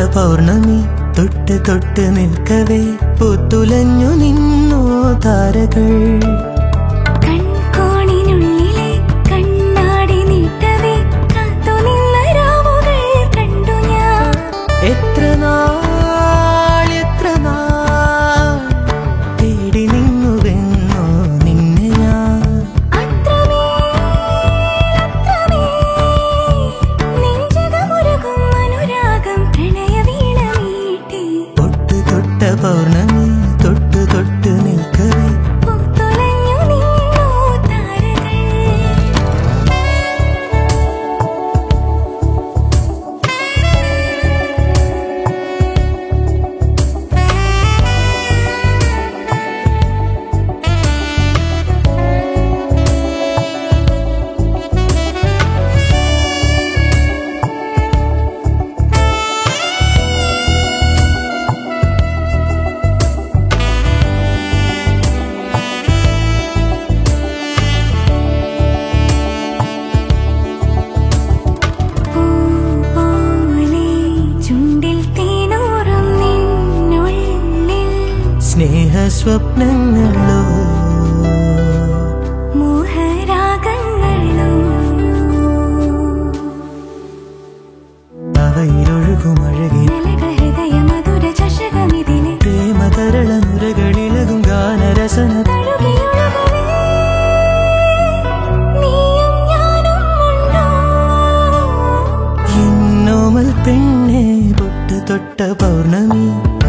പൗർണമി തൊട്ട് തൊട്ട് നിൽക്കവേ പൂത്തുലഞ്ഞു നിന്നു താരകൾ കൺകോണിനുള്ളിലെ കണ്ണാടി നീട്ടവേ കാത്തുനിന്ന രാവുകൾ കണ്ടു ഞാൻ എത്ര നാൾ എത്ര നാൾ തേടി നിന്നുവെന്നോ നിന്നെ ഞാൻ അത്രമേൽ അത്രമേൽ നെഞ്ചകമുരുകും അനുരാഗം പ്രണയവീണ മീട്ടി തൊട്ട് തൊട്ട പൗർണമി തൊട്ട് തൊട്ട് നിൽക്കവേ പൂത്തുലഞ്ഞു നിന്നു താരകൾ പൂപോലെ ചുണ്ടിൽ തേനൂറും നിന്നുള്ളിൽ സ്നേഹ സ്വപ്നങ്ങളോ മോഹരാഗങ്ങളും അവയിലൊഴുകുമഴകി നിലകൾ ഹൃദയമധുര ചഷകമിതിനെ പ്രേമതരള മുരകളിലകും ഗാനരസന തഴുകിയൊഴുകവേ നീയും ഞാനും ഉണ്ടോ എന്നോമൽ പെണ്ണെ പൊട്ട് തൊട്ട പൗർണമി